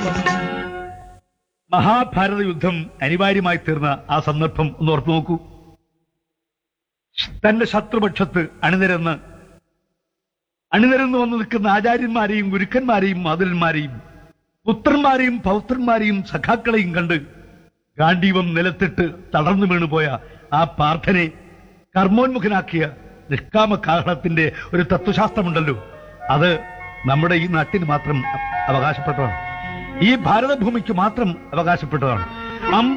മഹാഭാരത യുദ്ധം അനിവാര്യമായി തീർന്ന ആ സന്ദർഭം ഒന്ന് ഓർത്തു നോക്കൂ തന്റെ ശത്രുപക്ഷത്ത് അണിനിരന്ന് അണിനിരന്ന് വന്നു നിൽക്കുന്ന ആചാര്യന്മാരെയും ഗുരുക്കന്മാരെയും മാതുരന്മാരെയും പുത്രന്മാരെയും പൗത്രന്മാരെയും സഖാക്കളെയും കണ്ട് ഗാന്ധീവം നിലത്തിട്ട് തളർന്നു വീണുപോയ ആ പാർത്ഥനെ കർമ്മോന്മുഖനാക്കിയ നിഷ്കാമ കാഹളത്തിന്റെ ഒരു തത്വശാസ്ത്രമുണ്ടല്ലോ അത് നമ്മുടെ ഈ നാട്ടിന് മാത്രം അവകാശപ്പെട്ടതാണ് ഈ ഭാരതഭൂമിക്ക് മാത്രം അവകാശപ്പെട്ടതാണ് അമ്പ